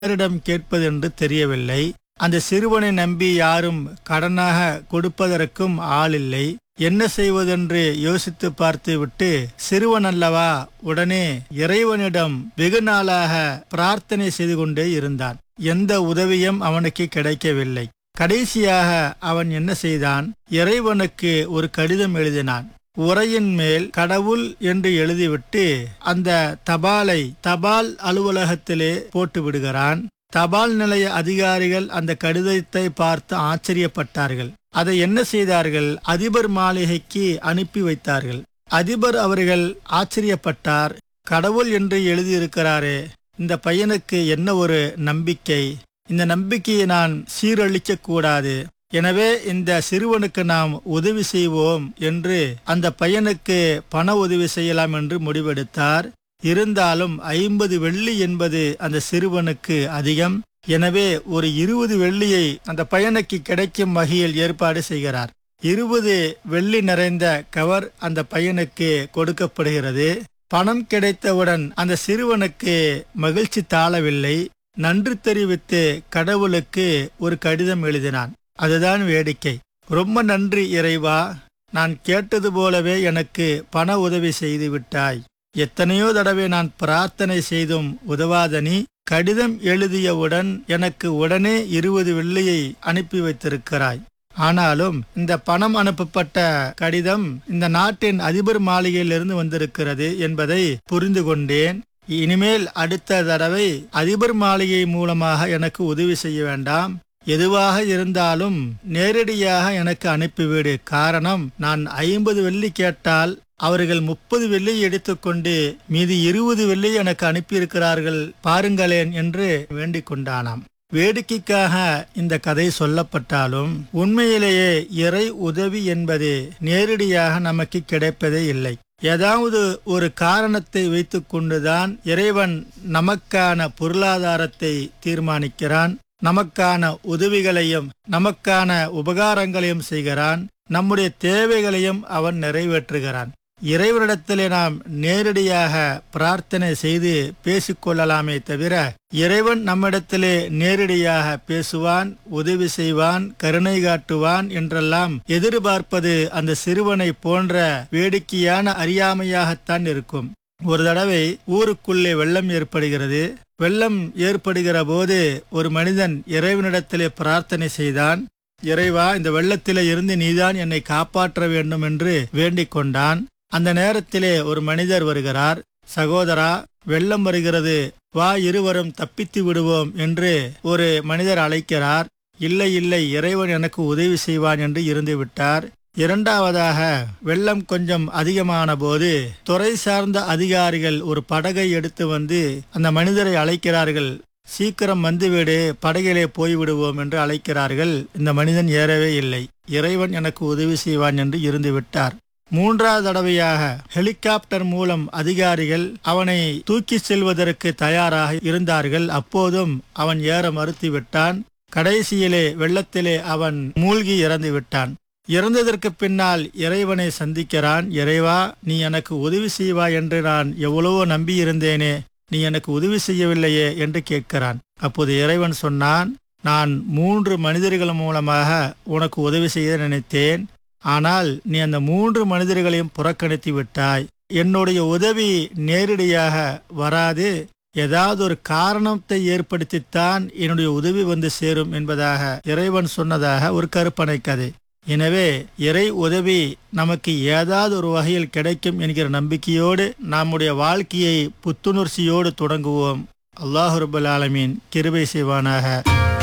யாரிடம் கேட்பதென்று தெரியவில்லை அந்த சிறுவனை நம்பி யாரும் கடனாக கொடுப்பதற்கும் ஆளில்லை என்ன செய்வதென்று யோசித்து பார்த்துவிட்டு சிறுவன் அல்லவா உடனே இறைவனிடம் வெகு நாளாக பிரார்த்தனை செய்து கொண்டே இருந்தான் எந்த உதவியும் அவனுக்கு கிடைக்கவில்லை கடைசியாக அவன் என்ன செய்தான் இறைவனுக்கு ஒரு கடிதம் எழுதினான் உரையின் மேல் கடவுள் என்று எழுதிவிட்டு அந்த தபாலை தபால் அலுவலகத்திலே போட்டு விடுகிறான் தபால் நிலைய அதிகாரிகள் அந்த கடிதத்தை பார்த்து ஆச்சரியப்பட்டார்கள் அதை என்ன செய்தார்கள் அதிபர் மாளிகைக்கு அனுப்பி வைத்தார்கள் அதிபர் அவர்கள் ஆச்சரியப்பட்டார் கடவுள் என்று எழுதியிருக்கிறாரே இந்த பையனுக்கு என்ன ஒரு நம்பிக்கை இந்த நம்பிக்கையை நான் சீரழிக்க கூடாது எனவே இந்த சிறுவனுக்கு நாம் உதவி செய்வோம் என்று அந்த பையனுக்கு பண உதவி செய்யலாம் என்று முடிவெடுத்தார் இருந்தாலும் ஐம்பது வெள்ளி என்பது அந்த சிறுவனுக்கு அதிகம் எனவே ஒரு இருபது வெள்ளியை அந்த பையனுக்கு கிடைக்கும் வகையில் ஏற்பாடு செய்கிறார் இருபது வெள்ளி நிறைந்த கவர் அந்த பையனுக்கு கொடுக்கப்படுகிறது பணம் கிடைத்தவுடன் அந்த சிறுவனுக்கு மகிழ்ச்சி தாழவில்லை நன்றி தெரிவித்து கடவுளுக்கு ஒரு கடிதம் எழுதினான் அதுதான் வேடிக்கை ரொம்ப நன்றி இறைவா நான் கேட்டது போலவே எனக்கு பண உதவி செய்து விட்டாய் எத்தனையோ தடவை நான் பிரார்த்தனை செய்தும் உதவாத நீ கடிதம் எழுதியவுடன் எனக்கு உடனே இருபது வெள்ளியை அனுப்பி வைத்திருக்கிறாய் ஆனாலும் இந்த பணம் அனுப்பப்பட்ட கடிதம் இந்த நாட்டின் அதிபர் மாளிகையிலிருந்து வந்திருக்கிறது என்பதை புரிந்து கொண்டேன் இனிமேல் அடுத்த தடவை அதிபர் மாளிகை மூலமாக எனக்கு உதவி செய்ய வேண்டாம் எதுவாக இருந்தாலும் நேரடியாக எனக்கு அனுப்பிவிடு காரணம் நான் ஐம்பது வெள்ளி கேட்டால் அவர்கள் முப்பது வெள்ளி எடுத்துக்கொண்டு மீதி இருபது வெள்ளி எனக்கு அனுப்பியிருக்கிறார்கள் பாருங்களேன் என்று வேண்டிக் கொண்டானாம் வேடிக்கைக்காக இந்த கதை சொல்லப்பட்டாலும் உண்மையிலேயே இறை உதவி என்பது நேரடியாக நமக்கு கிடைப்பதே இல்லை ஏதாவது ஒரு காரணத்தை வைத்துக்கொண்டுதான் இறைவன் நமக்கான பொருளாதாரத்தை தீர்மானிக்கிறான் நமக்கான உதவிகளையும் நமக்கான உபகாரங்களையும் செய்கிறான் நம்முடைய தேவைகளையும் அவன் நிறைவேற்றுகிறான் இறைவனிடத்திலே நாம் நேரடியாக பிரார்த்தனை செய்து பேசிக்கொள்ளலாமே தவிர இறைவன் நம்மிடத்திலே நேரடியாக பேசுவான் உதவி செய்வான் கருணை காட்டுவான் என்றெல்லாம் எதிர்பார்ப்பது அந்த சிறுவனை போன்ற வேடிக்கையான அறியாமையாகத்தான் இருக்கும் ஒரு தடவை ஊருக்குள்ளே வெள்ளம் ஏற்படுகிறது வெள்ளம் ஏற்படுகிற போது ஒரு மனிதன் இறைவனிடத்திலே பிரார்த்தனை செய்தான் இறைவா இந்த வெள்ளத்திலே இருந்து நீதான் என்னை காப்பாற்ற வேண்டும் என்று வேண்டிக் கொண்டான் அந்த நேரத்திலே ஒரு மனிதர் வருகிறார் சகோதரா வெள்ளம் வருகிறது வா இருவரும் தப்பித்து விடுவோம் என்று ஒரு மனிதர் அழைக்கிறார் இல்லை இல்லை இறைவன் எனக்கு உதவி செய்வான் என்று இருந்து விட்டார் இரண்டாவதாக வெள்ளம் கொஞ்சம் அதிகமான போது துறை சார்ந்த அதிகாரிகள் ஒரு படகை எடுத்து வந்து அந்த மனிதரை அழைக்கிறார்கள் சீக்கிரம் வந்துவிடு படகிலே போய்விடுவோம் என்று அழைக்கிறார்கள் இந்த மனிதன் ஏறவே இல்லை இறைவன் எனக்கு உதவி செய்வான் என்று இருந்து விட்டார் மூன்றாவது தடவையாக ஹெலிகாப்டர் மூலம் அதிகாரிகள் அவனை தூக்கி செல்வதற்கு தயாராக இருந்தார்கள் அப்போதும் அவன் ஏற மறுத்துவிட்டான் கடைசியிலே வெள்ளத்திலே அவன் மூழ்கி இறந்து விட்டான் இறந்ததற்கு பின்னால் இறைவனை சந்திக்கிறான் இறைவா நீ எனக்கு உதவி செய்வாய் என்று நான் எவ்வளவோ நம்பியிருந்தேனே நீ எனக்கு உதவி செய்யவில்லையே என்று கேட்கிறான் அப்போது இறைவன் சொன்னான் நான் மூன்று மனிதர்கள் மூலமாக உனக்கு உதவி செய்ய நினைத்தேன் ஆனால் நீ அந்த மூன்று மனிதர்களையும் புறக்கணித்து விட்டாய் என்னுடைய உதவி நேரடியாக வராது ஏதாவது ஒரு காரணத்தை ஏற்படுத்தித்தான் என்னுடைய உதவி வந்து சேரும் என்பதாக இறைவன் சொன்னதாக ஒரு கற்பனை கதை எனவே இறை உதவி நமக்கு ஏதாவது ஒரு வகையில் கிடைக்கும் என்கிற நம்பிக்கையோடு நம்முடைய வாழ்க்கையை புத்துணர்ச்சியோடு தொடங்குவோம் அல்லாஹு ரபுல் ஆலமீன் கிருபை செய்வானாக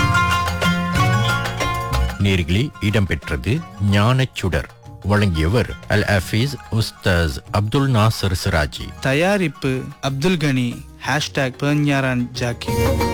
நேர்களே இடம்பெற்றது ஞானச்சுடர் வழங்கியவர் அல் ஹஃபீஸ் உஸ்தாஸ் அப்துல் நாசர் சிராஜி தயாரிப்பு அப்துல் கனி ஹேஷ்டாக் பேஞ்ஞாரான் ஜாக்கி